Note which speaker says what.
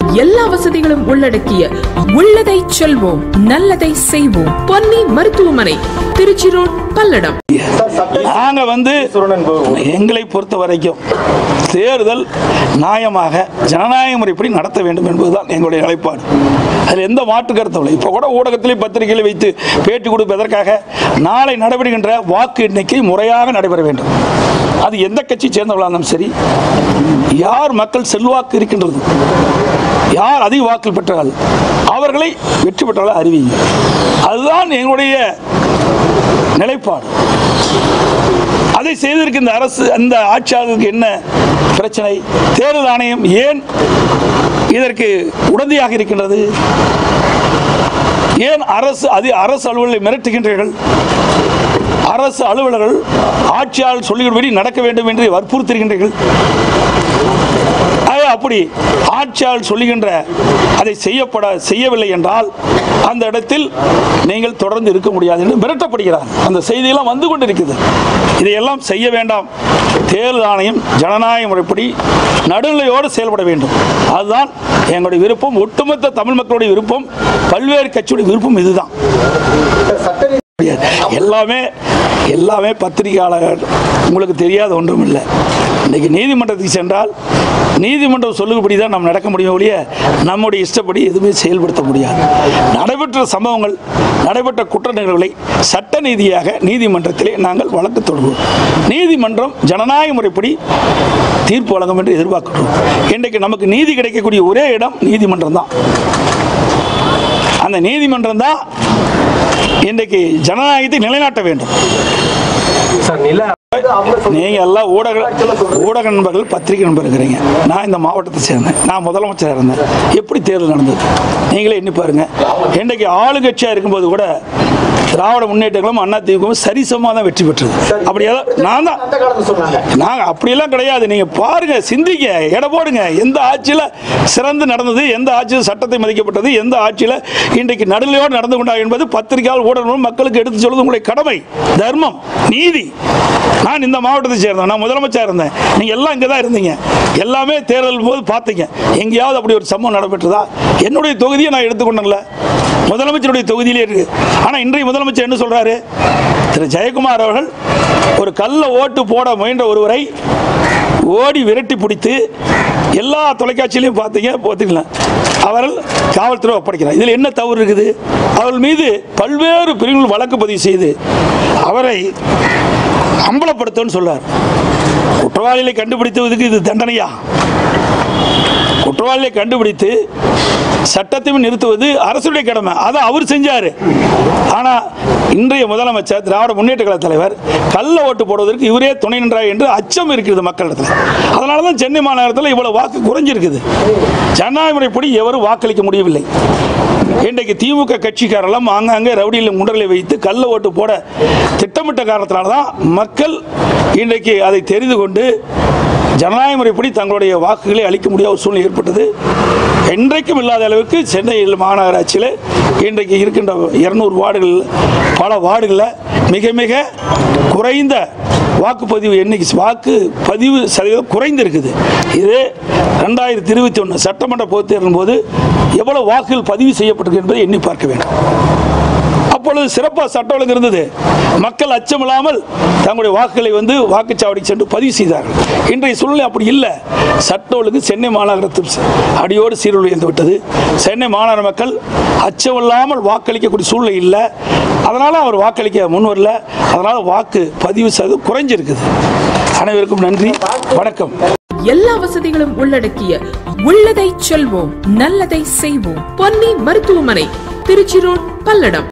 Speaker 1: எல்லா வசதிகளும் உள்ளடக்கிய உள்ளதை செல்வோம் நல்லதை செய்வோம் பொன்னி மருத்துவமனை திருச்சி ரோட் பல்லடம்
Speaker 2: நாங்க வந்து எங்களை பொறுத்த வரைக்கும் தேர்தல் நியாயமாக ஜனநாயக முறைப்படி நடத்த வேண்டும் என்பதுதான் எங்களுடைய நிலைப்பாடு அதில் எந்த மாற்று கருத்தும் இல்லை இப்போ கூட ஊடகத்திலே பத்திரிகையில் வைத்து பேட்டி கொடுப்பதற்காக நாளை நடைபெறுகின்ற வாக்கு எண்ணிக்கை முறையாக நடைபெற வேண்டும் அது எந்த கட்சி சேர்ந்தவர்களாக இருந்தாலும் சரி யார் மக்கள் செல்வாக்கு இருக்கின்றது யார் அதிக வாக்கு பெற்றார்கள் அவர்களை வெற்றி பெற்றாலும் அறிவிங்க அதுதான் எங்களுடைய நிலைப்பாடு அதை செய்திருக்க இந்த அரசு அந்த ஆட்சியாளருக்கு என்ன பிரச்சனை தேர்தல் ஆணையம் ஏன் இதற்கு உடந்தையாக இருக்கின்றது ஏன் அரசு அது அரசு அலுவலர்களை மிரட்டுகின்றீர்கள் அரசு அலுவலர்கள் ஆட்சியாளர் சொல்லுகிறபடி நடக்க வேண்டும் என்று வற்புறுத்துகின்றீர்கள் ஆக அப்படி ஆட்சியாளர் சொல்லுகின்ற அதை செய்யப்பட செய்யவில்லை என்றால் அந்த இடத்தில் நீங்கள் தொடர்ந்து இருக்க முடியாது என்று மிரட்டப்படுகிறார் அந்த செய்தியெல்லாம் வந்து கொண்டிருக்குது இதையெல்லாம் செய்ய வேண்டாம் தேர்தல் ஆணையம் ஜனநாயக முறைப்படி நடுநிலையோடு செயல்பட வேண்டும் அதுதான் எங்களுடைய விருப்பம் ஒட்டுமொத்த தமிழ் மக்களுடைய விருப்பம் பல்வேறு கட்சியுடைய விருப்பம் இதுதான் எல்லாமே எல்லாமே பத்திரிகையாளர் உங்களுக்கு தெரியாத ஒன்றும் இல்லை இன்னைக்கு நீதிமன்றத்துக்கு சென்றால் நீதிமன்றம் சொல்லுபடி தான் நம்ம நடக்க முடியும் ஒழிய நம்முடைய இஷ்டப்படி எதுவுமே செயல்படுத்த முடியாது நடைபெற்ற சம்பவங்கள் நடைபெற்ற குற்ற நிகழ்வுகளை சட்ட நீதியாக நீதிமன்றத்திலே நாங்கள் வழக்கு தொடர்வோம் நீதிமன்றம் ஜனநாயக முறைப்படி தீர்ப்பு வழங்கும் என்று எதிர்பார்க்கிறோம் இன்றைக்கு நமக்கு நீதி கிடைக்கக்கூடிய ஒரே இடம் நீதிமன்றம் தான் அந்த நீதிமன்றம் தான் இன்றைக்கு ஜனநாயகத்தை நிலைநாட்ட வேண்டும் நீங்க எல்லாம் ஊடக ஊடக நண்பர்கள் பத்திரிகை நண்பர் இருக்கிறீங்க நான் இந்த மாவட்டத்தை சேர்ந்தேன் நான் முதலமைச்சராக இருந்தேன் எப்படி தேர்தல் நடந்தது நீங்களே எண்ணி பாருங்க இன்றைக்கு ஆளுங்கட்சியாக இருக்கும்போது கூட திராவிட முன்னேற்றங்களும் அண்ணா திமுகவும் சரிசமமாக தான் வெற்றி பெற்றது அப்படி ஏதோ- நான் தான் நாங்கள் அப்படியெல்லாம் கிடையாது நீங்க பாருங்க சிந்திங்க எடை போடுங்க எந்த ஆட்சியில் சிறந்து நடந்தது எந்த ஆட்சியில் சட்டத்தை மதிக்கப்பட்டது எந்த ஆட்சியில் இன்றைக்கு நடுநிலையோடு நடந்து கொண்டார் என்பது பத்திரிகையால் ஊடகங்களும் மக்களுக்கு எடுத்து சொல்வது உங்களுடைய கடமை தர்மம் நீதி நான் இந்த மாவட்டத்தை சேர்ந்தேன் நான் முதலமைச்சர் இருந்தேன் நீங்க எல்லாம் இங்கே தான் இருந்தீங்க எல்லாமே தேர்தல் போது பார்த்தீங்க எங்கேயாவது அப்படி ஒரு சம்பவம் நடைபெற்றதா என்னுடைய தொகுதியை நான் எடுத்துக்கொண்டேன்ல முதலமைச்சருடைய தொகுதியிலே இருக்கு ஆனா இன்றைய முதலமைச்சர் என்ன சொல்றாரு திரு ஜெயக்குமார் அவர்கள் ஒரு கள்ள ஓட்டு போட முயன்ற ஒருவரை ஓடி விரட்டி பிடித்து எல்லா தொலைக்காட்சியிலையும் பார்த்தீங்க பார்த்தீங்களா அவர்கள் காவல்துறை ஒப்படைக்கிறார் இதில் என்ன தவறு இருக்குது அவர்கள் மீது பல்வேறு பிரிவுகள் வழக்கு பதிவு செய்து அவரை அம்பலப்படுத்தன்னு சொல்றார் குற்றவாளிகளை கண்டுபிடித்ததுக்கு இது தண்டனையா குற்றவாளியை கண்டுபிடித்து சட்டத்தையும் நிறுத்துவது அரசுடைய கடமை அதை அவர் செஞ்சாரு ஆனா இன்றைய முதலமைச்சர் திராவிட முன்னேற்ற கழக தலைவர் கள்ள ஓட்டு போடுவதற்கு இவரே துணை நின்றார் என்று அச்சம் இருக்கிறது மக்களிடத்தில் அதனால தான் சென்னை மாநகரத்தில் இவ்வளவு வாக்கு குறைஞ்சிருக்குது ஜனநாயக முறைப்படி எவரும் வாக்களிக்க முடியவில்லை இன்றைக்கு திமுக கட்சிக்காரெல்லாம் ஆங்காங்கே ரவுடியில் முண்டர்களை வைத்து கள்ள ஓட்டு போட திட்டமிட்ட காரணத்தினால தான் மக்கள் இன்றைக்கு அதை தெரிந்து கொண்டு ஜனநாயக முறைப்படி தங்களுடைய வாக்குகளை அளிக்க முடியாத ஒரு சூழ்நிலை ஏற்பட்டது என்றைக்கும் இல்லாத அளவுக்கு சென்னை மாநகராட்சியில் இன்றைக்கு இருக்கின்ற இருநூறு வார்டுகள் பல வார்டுகளில் மிக மிக குறைந்த வாக்குப்பதிவு எண்ணிக்கை வாக்கு பதிவு சதவீதம் குறைந்திருக்குது இது ரெண்டாயிரத்தி இருபத்தி ஒன்று சட்டமன்ற பொதுத் தேர்தலின் போது எவ்வளவு வாக்குகள் பதிவு செய்யப்பட்டிருக்கு என்பதை எண்ணி பார்க்க வேண்டும் அப்பொழுது சிறப்பாக சட்ட ஒழுங்கு இருந்தது மக்கள் அச்சமில்லாமல் தங்களுடைய வாக்குகளை வந்து வாக்குச்சாவடிக்கு சென்று பதிவு செய்தார்கள் இன்றைய சூழ்நிலை அப்படி இல்லை சட்ட ஒழுங்கு சென்னை மாநகரத்தில் அடியோடு சீர்குலைந்து விட்டது சென்னை மாநகர மக்கள் அச்சமில்லாமல் வாக்களிக்கக்கூடிய சூழ்நிலை இல்லை அதனால அவர் வாக்களிக்க முன்வரல அதனால வாக்கு பதிவு சதவீதம் குறைஞ்சிருக்குது அனைவருக்கும் நன்றி வணக்கம்
Speaker 1: எல்லா வசதிகளும் உள்ளடக்கிய உள்ளதை செல்வோம் நல்லதை செய்வோம் பொன்னி மருத்துவமனை திருச்சி ரோட் பல்லடம்